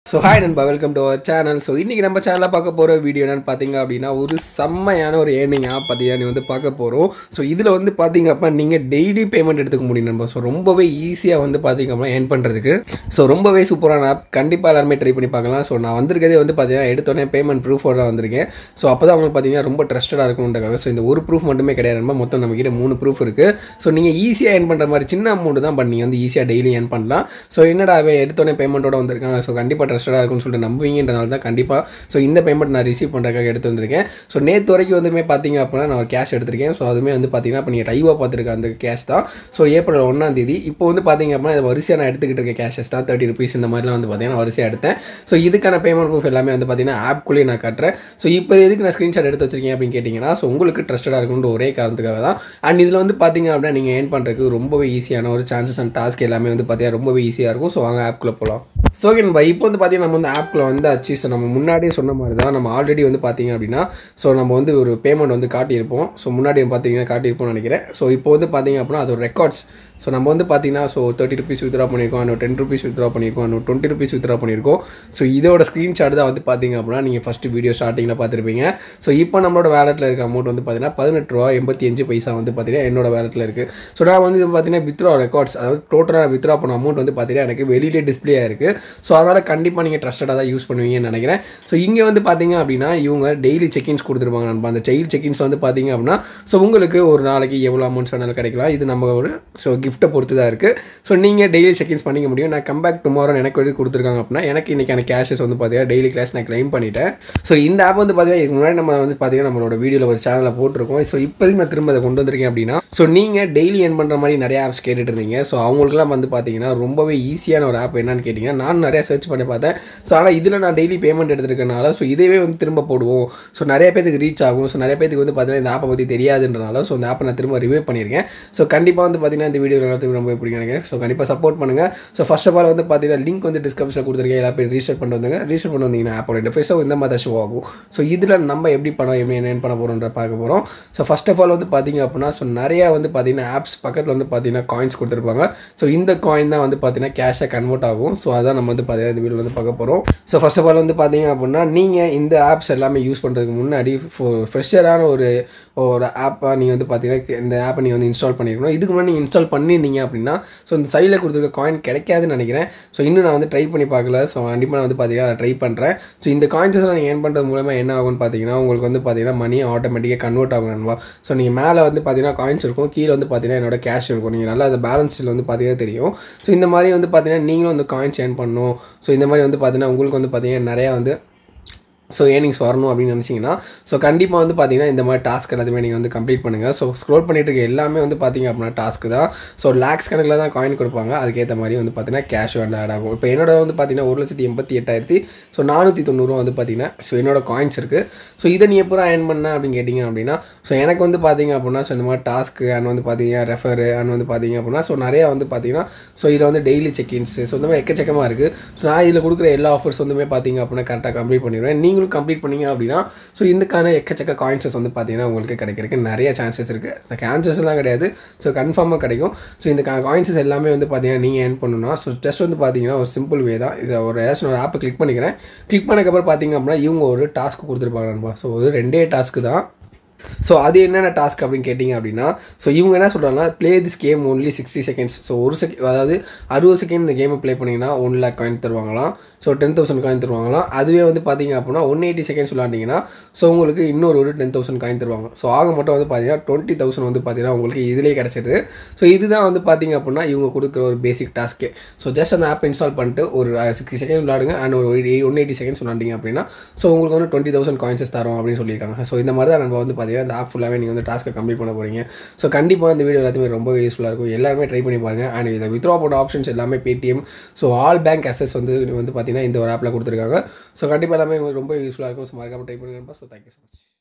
so hi நண்பா welcome to our channel so இன்றைக்கி நம்ம சேனலில் பார்க்க போகிற வீடியோ என்னன்னு பார்த்தீங்க அப்படின்னா ஒரு செம்மையான ஒரு ஏர்னிங் ஆப் பார்த்தீங்கன்னா நீ வந்து பார்க்க போகிறோம் ஸோ இதில் வந்து பார்த்தீங்க அப்படின்னா நீங்கள் டெய்லி பேமெண்ட் எடுத்துக்க முடியும் நண்பா ஸோ ரொம்பவே ஈஸியாக வந்து பார்த்தீங்க அப்படின்னா ஏர்ன் பண்ணுறதுக்கு ஸோ ரொம்பவே சூப்பரான ஆப் கண்டிப்பாக எல்லாருமே ட்ரை பண்ணி பார்க்கலாம் ஸோ நான் வந்திருக்கதே வந்து பார்த்தீங்கன்னா எடுத்தோடனே பேமெண்ட் ப்ரூஃபோட வந்திருக்கேன் ஸோ அப்போ தான் அவங்களுக்கு பார்த்தீங்கன்னா ரொம்ப ட்ரஸ்டடாக இருக்கும்ன்றக்காக ஸோ இந்த ஒரு ப்ரூஃப் மட்டுமே கிடையாது நண்பா மொத்தம் நம்மக்கிட்ட மூணு ப்ரூஃப் இருக்குது ஸோ நீங்கள் ஈஸியாக ஏர்ன் பண்ணுற மாதிரி சின்ன அமௌண்ட் தான் பண்ணி வந்து ஈஸியாக டெய்லி ஏர்ன் பண்ணலாம் ஸோ என்னடா அவன் எடுத்தோடனே பேமெண்ட்டோட வந்திருக்காங்க ஸோ கண்டிப்பாக ட்ரஸ்டடாக இருக்கும்னு சொல்லிட்டு நம்புவீங்கன்றனால தான் கண்டிப்பாக ஸோ இந்த பேமெண்ட் நான் ரிசீவ் பண்ணுறதுக்காக எடுத்து வந்திருக்கேன் ஸோ நேற்று வரைக்கும் வந்துமே பார்த்தீங்க அப்படின்னா நான் ஒரு கேஷ் எடுத்திருக்கேன் ஸோ அதுவுமே வந்து பார்த்தீங்கன்னா இப்போ நீங்கள் லைவாக பார்த்துருக்க அந்த கேஷ் தான் ஸோ ஏப்ரல் ஒன்றாம் தேதி இப்போ வந்து பார்த்தீங்க அப்படின்னா இது வரிசையாக நான் எடுத்துக்கிட்டு இருக்க கேஷஸ் தான் தேர்ட்டி ருபீஸ் இந்த மாதிரிலாம் வந்து பார்த்தீங்கன்னா வரிசையாக எடுத்தேன் ஸோ இதுக்கான பேமெண்ட் ப்ரூஃப் எல்லாமே வந்து பார்த்தீங்கன்னா ஆப்குள்ளேயே நான் காட்டுறேன் ஸோ இப்போ எதுக்கு நான் ஸ்க்ரீன்ஷாட் எடுத்து வச்சிருக்கேன் அப்படின்னு கேட்டிங்கன்னா ஸோ உங்களுக்கு ட்ரஸ்டடாக இருக்குன்ற ஒரே காரணத்துக்காக தான் அண்ட் இதில் வந்து பார்த்தீங்க அப்படின்னா நீங்கள் ஏர்ன் பண்ணுறதுக்கு ரொம்பவே ஈஸியான ஒரு சான்சஸ் அண்ட் டாஸ்க் எல்லாமே வந்து பார்த்தீங்கன்னா ரொம்பவே ஈஸியாக இருக்கும் ஸோ வாங்க ஆப்குள்ளே போகலாம் ஸோ ஓகே நம்ம இப்போ வந்து பார்த்தீங்கன்னா நம்ம வந்து ஆப்குள்ளே வந்தாச்சு ஸோ நம்ம முன்னாடியே சொன்ன மாதிரி தான் நம்ம ஆல்ரெடி வந்து பார்த்தீங்க அப்படின்னா ஸோ நம்ம வந்து ஒரு பேமெண்ட் வந்து காட்டியிருப்போம் ஸோ முன்னாடி பார்த்தீங்கன்னா காட்டியிருப்போம்னு நினைக்கிறேன் ஸோ இப்போ வந்து பார்த்தீங்க அப்படின்னா அது ஒரு ரெக்கார்ட்ஸ் ஸோ நம்ம வந்து பார்த்தீங்கன்னா ஸோ தேர்ட்டி ருபீஸ் வித்ரா பண்ணியிருக்கோம் இன்னும் டென் ருபீஸ் வித்ரா பண்ணியிருக்கோம் இன்னும் டுவெண்ட்டி ருபீஸ் வித்ரா பண்ணியிருக்கோம் ஸோ இதோட ஸ்க்ரீன்ஷாட் தான் வந்து பார்த்தீங்க அப்படின்னா நீங்கள் ஃபஸ்ட்டு வீடியோ ஸ்டார்டிங்கில் பார்த்துருப்பீங்க ஸோ இப்போ நம்மளோட வேலெட்டில் இருக்க அமௌண்ட் வந்து பார்த்தீங்கன்னா பதினெட்டு ரூபா எண்பத்தி அஞ்சு பைசா வந்து பார்த்தீங்கன்னா என்னோட வேலெட்டில் இருக்குது ஸோ நான் வந்து இது பார்த்தீங்கன்னா வித்ரா ரெக்கார்ட்ஸ் அதாவது டோட்டலாக வித்ரா பண்ண அமௌண்ட் வந்து பார்த்தீங்கன்னா எனக்கு வெளியிலே டிஸ்பிளே ஆயிருக்கு ஸோ அதனால் கண்டிப்பாக நீங்கள் ட்ரஸ்டடாக தான் யூஸ் பண்ணுவீங்கன்னு நினைக்கிறேன் ஸோ இங்கே வந்து பார்த்தீங்க அப்படின்னா இவங்க டெய்லி செக்இன்ஸ் கொடுத்துருப்பாங்க நண்பா அந்த சைல்டு செக்இன்ஸ் வந்து பார்த்தீங்க அப்படின்னா ஸோ உங்களுக்கு ஒரு நாளைக்கு எவ்வளோ அமௌண்ட்ஸ் வேணாலும் கிடைக்கலாம் இது நம்ம ஒரு ஸோ கிஃப்ட்டை பொறுத்து தான் இருக்குது ஸோ நீங்கள் டெய்லி செக்இன்ஸ் பண்ணிக்க முடியும் நான் கம்பேக் டுமாரோ எனக்கு வந்து கொடுத்துருக்காங்க அப்படின்னா எனக்கு இன்றைக்கான கேஷஸ் வந்து பார்த்தீங்கன்னா டெய்லி கிளாஸ் நான் கிளைம் பண்ணிட்டேன் ஸோ இந்த ஆப் வந்து பார்த்தீங்கன்னா இதுக்கு முன்னாடி நம்ம வந்து பார்த்தீங்கன்னா நம்மளோட வீடியோவில் ஒரு சேனலில் போட்டிருக்கோம் ஸோ இப்போதைக்கு நான் திரும்ப அதை கொண்டு வந்திருக்கேன் அப்படின்னா ஸோ நீங்கள் டெய்லி என் பண்ணுற மாதிரி நிறைய ஆப்ஸ் கேட்டுட்டு இருந்தீங்க ஸோ அவங்களுக்குலாம் வந்து பார்த்தீங்கன்னா ரொம்பவே ஈஸியான ஒரு ஆப் என்னன்னு கேட்டிங்கன்னா நான் நிறைய சர்ச் பண்ணி பார்த்தேன் ஸோ ஆனால் இதில் நான் டெய்லி பேமெண்ட் எடுத்துருக்கனால ஸோ இதவே வந்து திரும்ப போடுவோம் ஸோ நிறைய பேருக்கு ரீச் ஆகும் ஸோ நிறைய பேருக்கு வந்து பார்த்தீங்கன்னா இந்த ஆப்பை பற்றி தெரியாதுன்றனால ஸோ இந்த ஆப்பை நான் திரும்ப ரிவ்யூ பண்ணியிருக்கேன் ஸோ கண்டிப்பாக வந்து பார்த்தீங்கன்னா இந்த வீடியோ எல்லாத்துக்கும் ரொம்ப பிடிக்கும் நினைக்கிறேன் ஸோ கண்டிப்பாக சப்போர்ட் பண்ணுங்கள் ஸோ ஃபர்ஸ்ட் ஆஃப் ஆல் வந்து பார்த்தீங்கன்னா லிங்க் வந்து டிஸ்கிரிப்ஷனில் கொடுத்துருக்கேன் எல்லா பேர் ரீசெட் பண்ணிட்டு வந்தாங்க ரீசெட் பண்ணி வந்தீங்கன்னா ஆப்போட இன்டர்ஃபேஸோ இந்த மாதிரி தான் ஷோ ஆகும் ஸோ இதில் நம்ம எப்படி பணம் எப்படி என்ன பண்ண போகிறோன்ற பார்க்க போகிறோம் ஸோ ஃபர்ஸ்ட் ஆஃப் ஆல் வந்து பார்த்தீங்க அப்படின்னா ஸோ நிறையா வந்து பார்த்தீங்கன்னா ஆப்ஸ் பக்கத்தில் வந்து பார்த்தீங்கன்னா காயின்ஸ் கொடுத்துருப்பாங்க ஸோ இந்த காயின் தான் வந்து பார்த்தீங்கன்னா கேஷாக கன்வெர்ட் ஆகும் ஸோ அதான் நம்ம வந்து பார்த்தீங்கன்னா இந்த வீடியோ வந்து பார்க்க போகிறோம் ஸோ ஃபர்ஸ்ட் ஆஃப் ஆல் வந்து பார்த்தீங்க அப்படின்னா நீங்கள் இந்த ஆப்ஸ் எல்லாமே யூஸ் பண்ணுறதுக்கு முன்னாடி ஃப்ரெஷரான ஒரு ஒரு ஆப்பாக நீங்கள் வந்து பார்த்தீங்கன்னா இந்த ஆப்பை நீங்கள் வந்து இன்ஸ்டால் பண்ணியிருக்கணும் இதுக்கு முன்னாடி நீங்கள் இன்ஸ்டால் பண்ணியிருந்தீங்க அப்படின்னா ஸோ இந்த சைடில் கொடுத்துருக்க காயின் கிடைக்காதுன்னு நினைக்கிறேன் ஸோ இன்னும் நான் வந்து ட்ரை பண்ணி பார்க்கல ஸோ கண்டிப்பாக நான் வந்து பார்த்தீங்கன்னா ட்ரை பண்ணுறேன் ஸோ இந்த காயின்ஸஸ் நீங்கள் ஏர்ன் பண்ணுறது மூலமாக என்ன ஆகும்னு பார்த்தீங்கன்னா உங்களுக்கு வந்து பார்த்தீங்கன்னா மணி ஆட்டோமேட்டிக்காக கன்வெர்ட் ஆகும் நண்பா ஸோ நீங்கள் மேலே வந்து பார்த்தீங்கன்னா காயின்ஸ் இருக்கும் கீழே வந்து பார்த்தீங்கன்னா என்னோட கேஷ் இருக்கும் நீங்கள் நல்லா அந்த பேலன்ஸில் வந்து பார்த்தீங்கன்னா தெரியும் ஸோ இந்த மாதிரி வந்து பார்த்தீங்கன்னா நீங்களும் வந்து காயின்ஸ் ஏர்ன் பண்ணணும் ஸோ இந்த மாதிரி வந்து பார்த்தீங்கன்னா உங்களுக்கு வந்து பார்த்தீங்கன்னா நிறையா வந்து ஸோ ஏர்னிங்ஸ் வரணும் அப்படின்னு நினச்சிங்கன்னா ஸோ கண்டிப்பாக வந்து பார்த்தீங்கன்னா இந்த மாதிரி டாஸ்க் எல்லாத்தையுமே நீங்கள் வந்து கம்ப்ளீட் பண்ணுங்கள் ஸோ ஸ்க்ரோல் பண்ணிட்டு இருக்க எல்லாமே வந்து பார்த்தீங்க அப்படின்னா டாஸ்க்கு தான் ஸோ லேக்ஸ் கணக்கில் தான் காயின் கொடுப்பாங்க அதுக்கேற்ற மாதிரி வந்து பார்த்தீங்கன்னா கேஷ் வந்து ஆட் ஆகும் இப்போ என்னோட வந்து பார்த்தீங்கன்னா ஒரு லட்சத்தி எண்பத்தி எட்டாயிரத்தி ஸோ நானூற்றி தொண்ணூறுவா வந்து பார்த்தீங்கன்னா ஸோ என்னோட காயின்ஸ் இருக்குது ஸோ இதை நீ எப்போ ஏர்ன் பண்ண அப்படின்னு கேட்டிங்க அப்படின்னா ஸோ எனக்கு வந்து பார்த்தீங்க அப்படின்னா ஸோ இந்த மாதிரி டாஸ்க்கு அண்ட் வந்து பார்த்தீங்க ரெஃபரு அண்ட் வந்து பார்த்தீங்க அப்படின்னா ஸோ நிறையா வந்து பார்த்தீங்கன்னா ஸோ இதில் வந்து டெய்லி செக்இன்ஸ் ஸோ இந்த மாதிரி எக்கச்சக்கமாக இருக்குது ஸோ நான் இதில் கொடுக்குற எல்லா ஆஃபர்ஸ் வந்துமே பார்த்தீங்க அப்படின்னா கரெக்டாக கம்ப்ளீட் பண்ணிடுவேன் நீங்களும் கம்ப்ளீட் பண்ணீங்க அப்படின்னா ஸோ இதுக்கான எக்கச்சக்க காயின்ஸஸ் வந்து பார்த்தீங்கன்னா உங்களுக்கு கிடைக்கிறதுக்கு நிறைய சான்சஸ் இருக்குது சான்சஸ்லாம் கிடையாது ஸோ கன்ஃபார்மாக கிடைக்கும் ஸோ இந்த காயின்ஸஸ் எல்லாமே வந்து பார்த்தீங்கன்னா நீங்கள் ஏர்ன் பண்ணணும்னா ஸோ ஜஸ்ட் வந்து பார்த்தீங்கன்னா ஒரு சிம்பிள் வே தான் இதை ஒரு ஏதாச்சும் ஒரு ஆப்பை கிளிக் பண்ணிக்கிறேன் கிளிக் பண்ணக்கப்புறம் பார்த்தீங்க அப்படின்னா இவங்க ஒரு டாஸ்க் கொடுத்துருப்பாங்க நண்பா ஸோ ஒரு ரெண்டே டாஸ்க்கு தான் ஸோ அது என்னென்ன டாஸ்க் அப்படின்னு கேட்டிங்க அப்படின்னா ஸோ இவங்க என்ன சொல்கிறாங்கன்னா play this game only sixty seconds so ஒரு செகண்ட் அதாவது அறுபது செகண்ட் இந்த கேமை ப்ளே பண்ணிங்கன்னா one lakh coin தருவாங்களாம் so ten thousand coin தருவாங்களாம் அதுவே வந்து பார்த்தீங்க அப்படின்னா ஒன் எயிட்டி செகண்ட்ஸ் விளாண்டிங்கன்னா ஸோ உங்களுக்கு இன்னொரு ஒரு டென் தௌசண்ட் காயின் தருவாங்க ஸோ ஆக மட்டும் வந்து பார்த்தீங்கன்னா டுவெண்ட்டி தௌசண்ட் வந்து பார்த்தீங்கன்னா உங்களுக்கு இதிலே கிடச்சிது ஸோ இதுதான் வந்து பார்த்தீங்க அப்படின்னா இவங்க கொடுக்குற ஒரு பேசிக் டாஸ்க்கே ஸோ ஜஸ்ட் அந்த ஆப் இன்ஸ்டால் பண்ணிட்டு ஒரு சிக்ஸ்டி செகண்ட் விளாடுங்க அண்ட் ஒரு ஒன் எயிட்டி செகண்ட்ஸ் விளாண்டிங்க அப்படின்னா ஸோ உங்களுக்கு வந்து டுவெண்ட்டி தௌசண்ட் காயின்ஸஸ் தரோம் அப்படின்னு சொல்லியிருக்காங்க ஸோ இந்த மாதிரி தான் நம்ம வந்து பார்த்தீங்கன்னா இந்த ஆப் ஃபுல்லாகவே நீங்கள் வந்து டாஸ்க்கை கம்ப்ளீட் பண்ண போகிறீங்க ஸோ கண்டிப்பாக இந்த வீடியோ எல்லாத்தையுமே ரொம்ப யூஸ்ஃபுல்லாக இருக்கும் எல்லாருமே ட்ரை பண்ணி பாருங்கள் அண்ட் இதை வித்ரா போட்ட ஆப்ஷன்ஸ் எல்லாமே Paytm so all bank assess வந்து வந்து பார்த்தீங்கன்னா இந்த ஒரு ஆப்பில் கொடுத்துருக்காங்க ஸோ கண்டிப்பாக எல்லாமே உங்களுக்கு ரொம்ப யூஸ்ஃபுல்லாக இருக்கும் ஸோ மறக்காமல் ட்ரை பண்ணுங்கப்பா ஸோ தேங்க்யூ ஸோ மச்